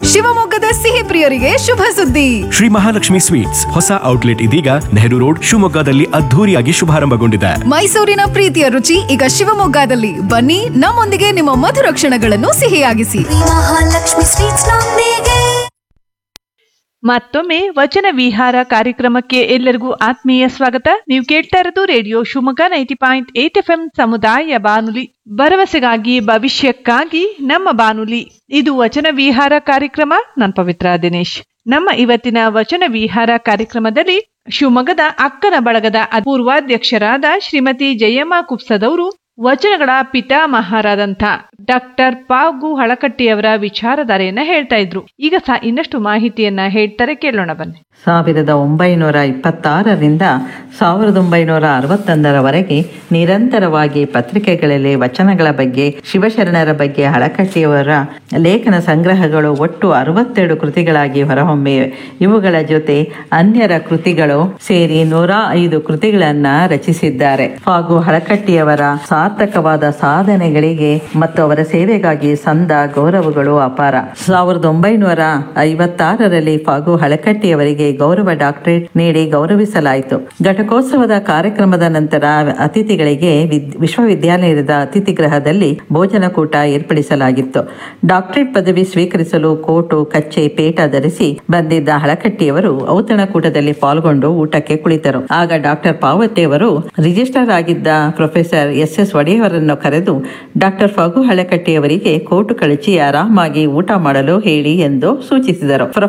ಶಿವಮೊಗ್ಗದ ಸಿಹಿ ಪ್ರಿಯರಿಗೆ ಶುಭ ಸುದ್ದಿ ಶ್ರೀ ಮಹಾಲಕ್ಷ್ಮಿ ಸ್ವೀಟ್ಸ್ ಹೊಸ ಔಟ್ಲೆಟ್ ಇದೀಗ ನೆಹರು ರೋಡ್ ಶಿವಮೊಗ್ಗದಲ್ಲಿ ಅದ್ಧೂರಿಯಾಗಿ ಶುಭಾರಂಭಗೊಂಡಿದೆ ಮೈಸೂರಿನ ಪ್ರೀತಿಯ ರುಚಿ ಈಗ ಶಿವಮೊಗ್ಗದಲ್ಲಿ ಬನ್ನಿ ನಮ್ಮೊಂದಿಗೆ ನಿಮ್ಮ ಮಧುರ ಕ್ಷಣಗಳನ್ನು ಸಿಹಿಯಾಗಿಸಿ ಮಹಾಲಕ್ಷ್ಮಿ ಸ್ವೀಟ್ಸ್ ನೊಂದಿಗೆ ಮತ್ತೊಮ್ಮೆ ವಚನ ವಿಹಾರ ಕಾರ್ಯಕ್ರಮಕ್ಕೆ ಎಲ್ಲರಿಗೂ ಆತ್ಮೀಯ ಸ್ವಾಗತ ನೀವು ಕೇಳ್ತಾ ಇರೋದು radio Shivamogga ninety point eight F M ಸಮುದಾಯ ಬಾನುಲಿ ಭರವಸೆಗಾಗಿ ಭವಿಷ್ಯಕ್ಕಾಗಿ ನಮ್ಮ ಬಾನುಲಿ ಇದು ವಚನ ವಿಹಾರ ಕಾರ್ಯಕ್ರಮ ನಾನು ಪವಿತ್ರ ದಿನೇಶ್ ನಮ್ಮ ಇವತ್ತಿನ ವಚನ ವಿಹಾರ ಕಾರ್ಯಕ್ರಮದಲ್ಲಿ ಶಿವಮೊಗ್ಗದ ಅಕ್ಕನ ಬಳಗದ ಪೂರ್ವಾಧ್ಯಕ್ಷರಾದ ಶ್ರೀಮತಿ ಜಯಮ್ಮ ಕುಪ್ಸದವರು ವಚನಗಳ ಪಿತಾಮಹಾರಾದಂಥ ಡಾಕ್ಟರ್ ಪಾಗು ಹಳಕಟ್ಟಿಯವರ ವಿಚಾರಧಾರೆಯನ್ನ ಹೇಳ್ತಾ ಇದ್ರು ಈಗ ಸಹ ಇನ್ನಷ್ಟು ಮಾಹಿತಿಯನ್ನ ಹೇಳ್ತಾರೆ ಕೇಳೋಣ ಬನ್ನಿ ಸಾವಿರದ ಒಂಬೈನೂರ ಇಪ್ಪತ್ತಾರರಿಂದ ಸಾವಿರದ ಒಂಬೈನೂರ ಅರವತ್ತೊಂದರವರೆಗೆ ನಿರಂತರವಾಗಿ ಪತ್ರಿಕೆಗಳಲ್ಲಿ ವಚನಗಳ ಬಗ್ಗೆ ಶಿವಶರಣರ ಬಗ್ಗೆ ಹಳಕಟ್ಟಿಯವರ ಲೇಖನ ಸಂಗ್ರಹಗಳು ಒಟ್ಟು ಅರವತ್ತೆರಡು ಕೃತಿಗಳಾಗಿ ಹೊರಹೊಮ್ಮಿವೆ ಇವುಗಳ ಜೊತೆ ಅನ್ಯರ ಕೃತಿಗಳು ಸೇರಿ ನೂರ ಐದು ಕೃತಿಗಳನ್ನ ರಚಿಸಿದ್ದಾರೆ ಹಾಗೂ ಹಳಕಟ್ಟಿಯವರ ಸಾರ್ಥಕವಾದ ಸಾಧನೆಗಳಿಗೆ ಮತ್ತು ಅವರ ಸೇವೆಗಾಗಿ ಸಂದ ಗೌರವಗಳು ಅಪಾರ ಸಾವಿರದ ಒಂಬೈನೂರ ಐವತ್ತಾರರಲ್ಲಿ ಫಾಗು ಹಳಕಟ್ಟಿಯವರಿಗೆ ಗೌರವ ಡಾಕ್ಟರೇಟ್ ನೀಡಿ ಗೌರವಿಸಲಾಯಿತು ಘಟಕೋತ್ಸವದ ಕಾರ್ಯಕ್ರಮದ ನಂತರ ಅತಿಥಿಗಳಿಗೆ ವಿದ್- ವಿಶ್ವವಿದ್ಯಾಲಯದ ಅತಿಥಿ ಗೃಹದಲ್ಲಿ ಭೋಜನಕೂಟ ಏರ್ಪಡಿಸಲಾಗಿತ್ತು ಡಾಕ್ಟರೇಟ್ ಪದವಿ ಸ್ವೀಕರಿಸಲು ಕೋಟು ಕಚ್ಚೆ ಪೇಟ ಧರಿಸಿ ಬಂದಿದ್ದ ಹಳಕಟ್ಟಿಯವರು ಔತಣಕೂಟದಲ್ಲಿ ಪಾಲ್ಗೊಂಡು ಊಟಕ್ಕೆ ಕುಳಿತರು ಆಗ ಡಾಕ್ಟರ್ ಪಾವತಿಯವರು ರಿಜಿಸ್ಟರ್ ಆಗಿದ್ದ ಪ್ರೊಫೆಸರ್ ಎಸ್ ಎಸ್ ಒಡೆಯವರನ್ನು ಕರೆದು ಡಾಕ್ಟರ್ ಫಗು ಹಳಕಟ್ಟಿಯವರಿಗೆ ಕೋಟು ಕಳಚಿ ಆರಾಮಾಗಿ ಊಟ ಮಾಡಲು ಹೇಳಿ ಎಂದು ಸೂಚಿಸಿದರು